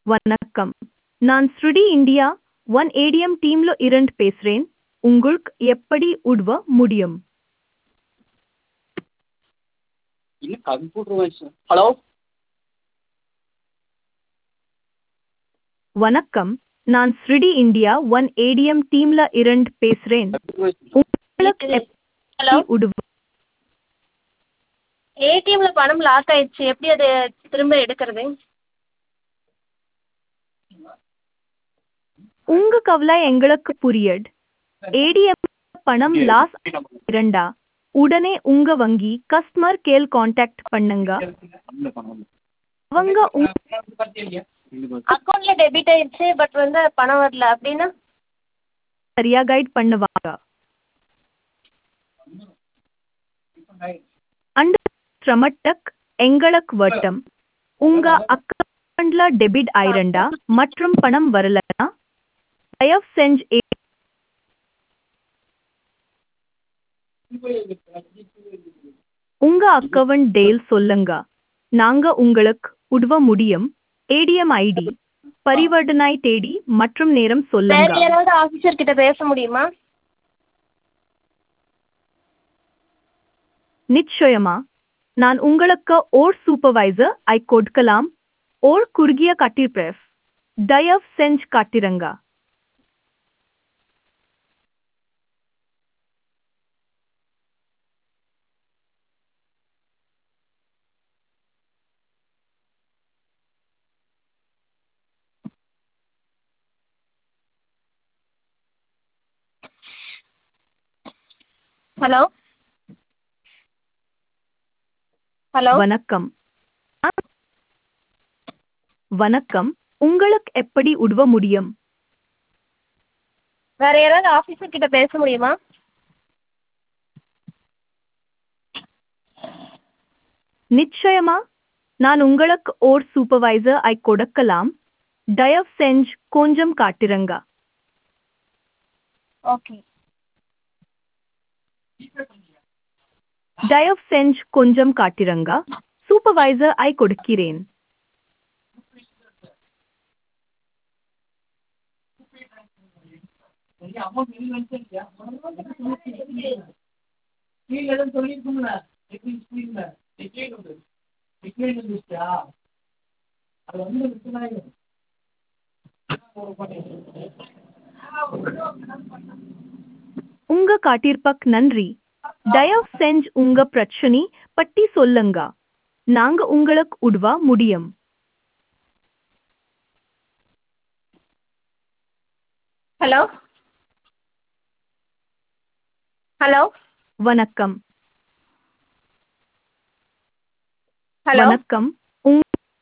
வணக்கம் நான் ஸ்ருடி இந்தியா ஒன் ஏடிஎம் டீம்ல இருந்து பேசுறேன் உங்களுக்கு எப்படி உதவ முடியும் இன்னும் கம்ப்யூட்டர் வாய்ஸ் ஹலோ வணக்கம் நான் ஸ்ருடி இந்தியா ஒன் ஏடிஎம் டீம்ல இருந்து பேசுறேன் உங்களுக்கு ஹலோ எப்படி உதவ ஏடிஎம்ல பணம் லாக் ஆயிடுச்சு எப்படி அது திரும்ப எடுக்கிறது உங்க கவலை எங்களுக்கு புரியுது ஏடிஎம் பணம் லாஸ் இரண்டா உடனே உங்க வங்கி கஸ்டமர் கேர் காண்டாக்ட் பண்ணுங்க அவங்க உங்க அக்கௌண்ட்ல டெபிட் ஆயிடுச்சு பட் வந்து பணம் வரல அப்படின்னா சரியா கைட் பண்ணுவாங்க அந்த சிரமட்டக் எங்களுக்கு வட்டம் உங்க அக்கௌண்ட்ல டெபிட் ஆயிரண்டா மற்றும் பணம் வரலனா தயவு செஞ்சு ஏ- உங்க அக்கவுண்ட் டெயில் சொல்லுங்க நாங்க உங்களுக்கு உதவ முடியும் ஏடிஎம் ஐடி பரிவர்த்தனை தேதி மற்றும் நேரம் வேற சொல்லுங்க யாராவது ஆஃபீஸர் கிட்ட பேச முடியுமா நிச்சயமா நான் உங்களுக்கு ஓர் சூப்பர்வைசர் ஐ கொடுக்கலாம் ஓர் குறுகிய கட்டிருப்பேன் தயவு செஞ்சு காட்டிருங்க ஹலோ ஹலோ வணக்கம் வணக்கம் உங்களுக்கு எப்படி உதவ முடியும் வேற யாராவது ஆஃபீஸர் கிட்ட பேச முடியுமா நிச்சயமா நான் உங்களுக்கு ஓர் சூப்பர்வைசர் ஐ கொடுக்கலாம் தயவு செஞ்சு கொஞ்சம் காட்டிருங்க ஓகே தயவு செஞ்சு கொஞ்சம் காட்டிருங்க சூப்பர்வைசர் ஐ கொடுக்கிறேன் உங்க காட்டிருப்பக் நன்றி தயவு செஞ்சு உங்க பிரச்சனை பற்றி சொல்லுங்க நாங்க உங்களுக்கு உதவ முடியும் ஹலோ ஹலோ வணக்கம் ஹலோ வணக்கம் உங்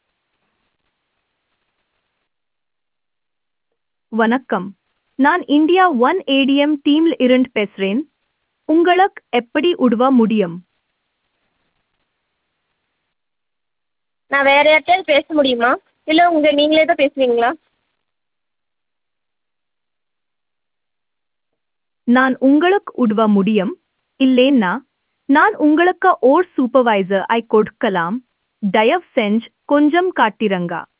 வணக்கம் நான் இந்தியா ஒன் ஏடிஎம் டீம்ல இருந்து பேசுறேன் உங்களுக்கு எப்படி உதவ முடியும் நான் வேற யார்கிட்டயாவது பேச முடியுமா இல்லை உங்க நீங்களே தான் பேசுவீங்களா நான் உங்களுக்கு உதவ முடியும் இல்லேன்னா நான் உங்களுக்கு ஓர் சூப்பர்வைசர் ஐ கொடுக்கலாம் தயவு செஞ்சு கொஞ்சம் காட்டிருங்க